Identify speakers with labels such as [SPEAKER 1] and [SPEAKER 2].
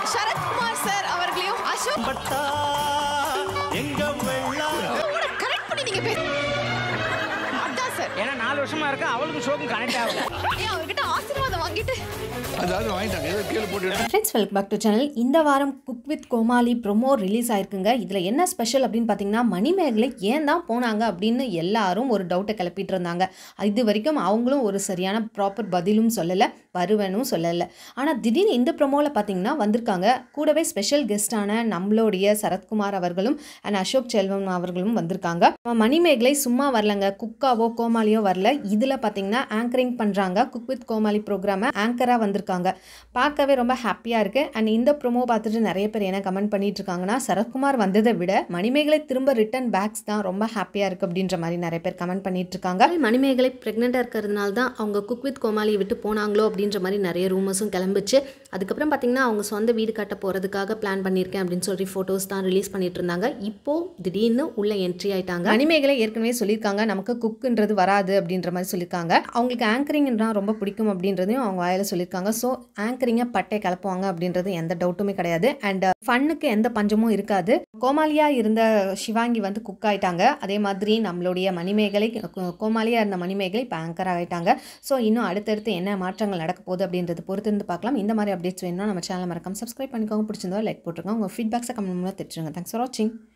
[SPEAKER 1] Sarathkumar sir அவர்களையும் அசோக்
[SPEAKER 2] பட்டா எங்க வெள்ளம்
[SPEAKER 1] கரெக்ட் பண்ணி நீங்க பேச அதான் சார்
[SPEAKER 3] ஏன்னா நாலு வருஷமா இருக்க அவளுக்கு ஷோக்கும் கனெக்ட் ஆகல
[SPEAKER 1] ஏன் அவர்கிட்ட ஆசீர்வாதம் வாங்கிட்டு
[SPEAKER 4] அதாவது வாங்கிட்டாங்க ஏதோ கீழே போட்டு
[SPEAKER 5] friends welcome back to channel இந்த வாரம் cook with Komali promo release ஆயிருக்குங்க இதில் என்ன ஸ்பெஷல் அப்படின்னு பார்த்தீங்கன்னா மணிமேகலை ஏன் தான் போனாங்க அப்படின்னு எல்லாரும் ஒரு டவுட்டை கிளப்பிட்டு இருந்தாங்க இது வரைக்கும் அவங்களும் ஒரு சரியான ப்ராப்பர் பதிலும் சொல்லலை வருவனும் சொல்லலை ஆனால் திடீர்னு இந்த ப்ரோமோவில் பார்த்தீங்கன்னா வந்திருக்காங்க கூடவே ஸ்பெஷல் கெஸ்டான நம்மளுடைய சரத்குமார் அவர்களும் அண்ட் அசோக் செல்வம் அவர்களும் வந்திருக்காங்க மணிமேகலை சும்மா வரலங்க குக்காவோ கோமாளியோ வரல இதில் பார்த்தீங்கன்னா ஆங்கரிங் பண்ணுறாங்க குக் வித் கோமாளி ப்ரோக்ராமை ஆங்கராக வந்திருக்காங்க பார்க்கவே ரொம்ப ஹாப்பியாக இருக்குது அண்ட் இந்த ப்ரோமோ பார்த்துட்டு நிறைய பேர் என்ன கமெண்ட் பண்ணிட்டு இருக்காங்கன்னா சரத்குமார் வந்ததை விட மணிமேகலை திரும்ப ரிட்டன் பேக்ஸ் தான் ரொம்ப ஹாப்பியாக இருக்குது அப்படின்ற மாதிரி நிறைய பேர் கமெண்ட் பண்ணிட்டு இருக்காங்க மணிமேகலை ப்ரெக்னெண்ட்டாக இருக்கிறதுனால தான் அவங்க குக் வித் கோமாளியை விட்டு போனாங்களோ அப்படின்ற மாதிரி நிறைய ரூமர்ஸும் கிளம்பிச்சு அதுக்கப்புறம் பார்த்தீங்கன்னா அவங்க சொந்த வீடு கட்ட போகிறதுக்காக பிளான் பண்ணியிருக்கேன் அப்படின்னு சொல்லி ஃபோட்டோஸ் தான் ரிலீஸ் பண்ணிட்டு இருந்தாங்க இப்போ திடீர்னு உள்ள என்ட்ரி ஆயிட்டாங்க மணிமேகலை ஏற்கனவே சொல்லியிருக்காங்க நமக்கு குக்குன்றது வராது அப்படின்ற மாதிரி சொல்லியிருக்காங்க அவங்களுக்கு ஆங்கரிங்னா ரொம்ப பிடிக்கும் அப்படின்றதையும் அவங்க வாயில சொல்லியிருக்காங்க ஸோ ஆங்கரிங்கை பட்டை கலப்புவாங்க அப்படின்றது எந்த டவுட்டுமே கிடையாது அண்ட் ஃபன்னுக்கு எந்த பஞ்சமும் இருக்காது கோமாளியா இருந்த சிவாங்கி வந்து குக் ஆயிட்டாங்க அதே மாதிரி நம்மளுடைய மணிமேகலை கோ- கோமாளியா இருந்த மணிமேகலை இப்போ ஆங்கர் ஆகிட்டாங்க ஸோ இன்னும் அடுத்தடுத்து என்ன மாற்றங்கள் நடக்க போகுது அப்படின்றது பொறுத்து இருந்து பார்க்கலாம் இந்த மாதிரி அப்டேட்ஸ் வேணும்னா நம்ம சேனல் மறக்காம சப்ஸ்கிரைப் பண்ணிக்கோங்க பிடிச்சிருந்தோ லைக் போட்டுருங்க உங்கள் ஃபீட்பேக்ஸை கமெண்ட் மூலம் தெரிஞ்சுங்க தேங்க்ஸ் ஃபார் வாட்சிங்